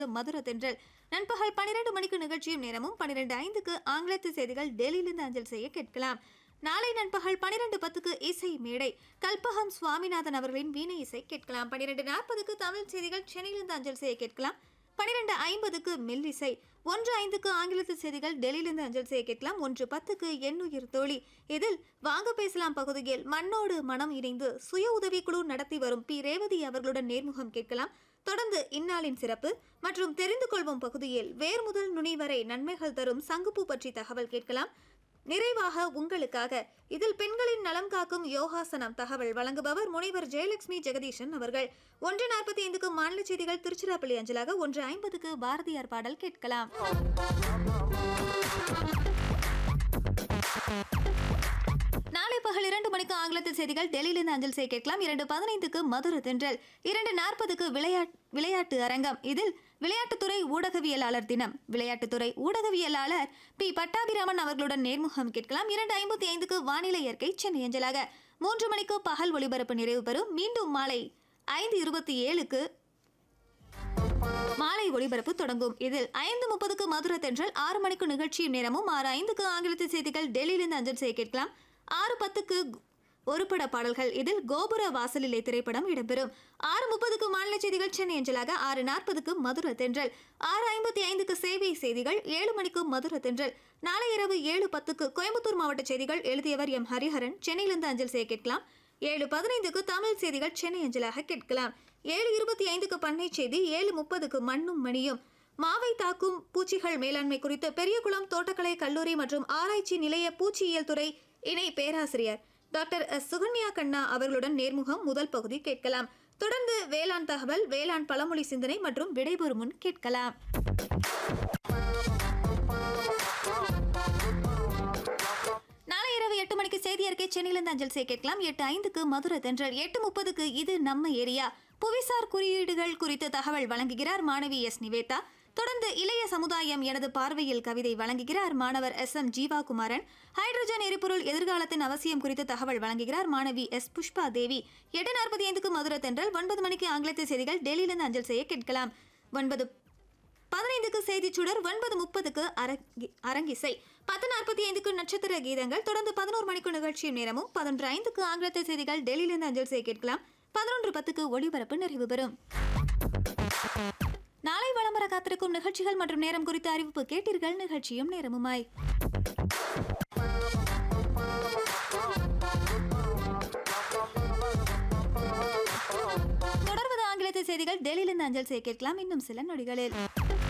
மதுர தென்றல் நண்பகல் பன்னிரண்டு மணிக்கு நிகழ்ச்சியும் நேரமும் பன்னிரெண்டு ஐந்துக்கு ஆங்கிலத்து செய்திகள் டெல்லியிலிருந்து அஞ்சல் செய்ய கேட்கலாம் நாளை நண்பகல் பன்னிரெண்டு பத்துக்கு இசை மேடை கல்பகம் சுவாமிநாதன் அவர்களின் வீணை இசை கேட்கலாம் பன்னிரெண்டு நாற்பதுக்கு தமிழ் செய்திகள் சென்னையிலிருந்து அஞ்சல் செய்ய கேட்கலாம் பன்னிரெண்டு ஐம்பதுக்கு மெல்லிசை ஒன்று ஐந்துக்கு ஆங்கிலத்து செய்திகள் டெல்லியிலிருந்து அஞ்சல் செய்ய கேட்கலாம் ஒன்று பத்துக்கு எண்ணுயிர் தோழி இதில் வாங்க பேசலாம் பகுதியில் மண்ணோடு மனம் இணைந்து சுய உதவிக்குழு நடத்தி வரும் பி ரேவதி அவர்களுடன் நேர்முகம் கேட்கலாம் தொடர்ந்து இந்நாளின் சிறப்பு மற்றும் தெரிந்து கொள்வோம் பகுதியில் வேர் முதல் நுனி வரை நன்மைகள் தரும் சங்குப்பூ பற்றி தகவல் கேட்கலாம் நிறைவாக உங்களுக்காக இதில் பெண்களின் நலம் காக்கும் யோகாசனம் தகவல் வழங்குபவர் முனைவர் ஜெயலட்சுமி ஜெகதீஷன் அவர்கள் ஒன்று நாற்பத்தி ஐந்துக்கு மாநில செய்திகள் திருச்சிராப்பள்ளி அஞ்சலாக ஒன்று ஐம்பதுக்கு பாரதியார் பாடல் கேட்கலாம் நாளை பகல் இரண்டு மணிக்கு ஆங்கிலத்தில் செய்திகள் டெல்லியிலிருந்து அஞ்சல் செய்ய கேட்கலாம் இரண்டு பதினைந்துக்கு மதுர தென்றல் இரண்டு நாற்பதுக்கு விளையாட் விளையாட்டு அரங்கம் இதில் விளையாட்டுத்துறை ஊடகவியலாளர் தினம் விளையாட்டுத்துறை ஊடகவியலாளர் பி பட்டாபிராமன் அவர்களுடன் நேர்முகம் கேட்கலாம் இரண்டு ஐம்பத்தி ஐந்துக்கு வானிலை இயற்கை சென்னை அஞ்சலாக மூன்று மணிக்கு பகல் ஒளிபரப்பு நிறைவு பெறும் மீண்டும் மாலை ஐந்து இருபத்தி ஏழுக்கு மாலை ஒளிபரப்பு தொடங்கும் இதில் ஐந்து முப்பதுக்கு மதுரை தென்றல் ஆறு மணிக்கு நிகழ்ச்சியும் நேரமும் ஆறு ஐந்துக்கு ஆங்கிலத்தில் செய்திகள் டெல்லியிலிருந்து அஞ்சல் செய்ய கேட்கலாம் ஆறு பத்துக்கு ஒரு பட பாடல்கள் இதில் கோபுர வாசலிலே திரைப்படம் இடம்பெறும் ஆறு முப்பதுக்கு மாநில செய்திகள் சென்னை அஞ்சலாக ஆறு நாற்பதுக்கு மதுரை தென்றல் ஆறு ஐம்பத்தி ஐந்துக்கு சேவை செய்திகள் ஏழு மணிக்கு மதுரை தென்றல் நாளை இரவு ஏழு பத்துக்கு கோயம்புத்தூர் மாவட்ட செய்திகள் எழுதியவர் எம் ஹரிஹரன் சென்னையிலிருந்து அஞ்சல் செய்ய கேட்கலாம் ஏழு பதினைந்துக்கு தமிழ் செய்திகள் சென்னை அஞ்சலாக கேட்கலாம் ஏழு இருபத்தி ஐந்துக்கு பண்ணை செய்தி ஏழு முப்பதுக்கு மண்ணும் மணியும் மாவை தாக்கும் பூச்சிகள் மேலாண்மை குறித்து பெரியகுளம் தோட்டக்கலை கல்லூரி மற்றும் ஆராய்ச்சி நிலைய பூச்சியியல் துறை இணை பேராசிரியர் டாக்டர் எஸ் சுகன்யா கண்ணா அவர்களுடன் நேர்முகம் முதல் பகுதி கேட்கலாம் தொடர்ந்து வேளாண் தகவல் வேளாண் பழமொழி சிந்தனை மற்றும் விடைபெறும் முன் கேட்கலாம் நாளை இரவு எட்டு மணிக்கு செய்தி அறிக்கை சென்னையிலிருந்து அஞ்சல் செய்ய கேட்கலாம் எட்டு ஐந்துக்கு மதுரை தென்றல் எட்டு முப்பதுக்கு இது நம்ம ஏரியா புவிசார் குறியீடுகள் குறித்து தகவல் வழங்குகிறார் மாணவி எஸ் நிவேதா தொடர்ந்து இளைய சமுதாயம் எனது பார்வையில் கவிதை வழங்குகிறார் மாணவர் எஸ் எம் ஜீவாகுமாரன் ஹைட்ரஜன் எரிபொருள் எதிர்காலத்தின் அவசியம் குறித்து தகவல் வழங்குகிறார் மாணவி எஸ் புஷ்பா தேவி எட்டு நாற்பத்தி ஐந்துக்கு மதுரை தென்றல் ஒன்பது மணிக்கு ஆங்கிலத்து செய்திகள் டெல்லியிலிருந்து அஞ்சல் செய்ய கேட்கலாம் ஒன்பது பதினைந்துக்கு செய்திச் சுடர் ஒன்பது முப்பதுக்கு அரங்கி அரங்கிசை பத்து நாற்பத்தி ஐந்துக்கு நட்சத்திர கீதங்கள் தொடர்ந்து பதினோரு மணிக்கு நிகழ்ச்சியும் நேரமும் பதினொன்று ஐந்துக்கு ஆங்கிலத்தை செய்திகள் டெல்லியிலிருந்து அஞ்சல் செய்ய கேட்கலாம் பதினொன்று பத்துக்கு ஒளிபரப்பு நிறைவு பெறும் நாளை வலம் வர காத்திருக்கும் நிகழ்ச்சிகள் மற்றும் நேரம் குறித்த அறிவிப்பு கேட்டீர்கள் நிகழ்ச்சியும் நேரமுமாய் தொடர்வது ஆங்கிலத்தை செய்திகள் டெல்லியிலிருந்து அஞ்சல் செய்ய கேட்கலாம் இன்னும் சில நொடிகளில்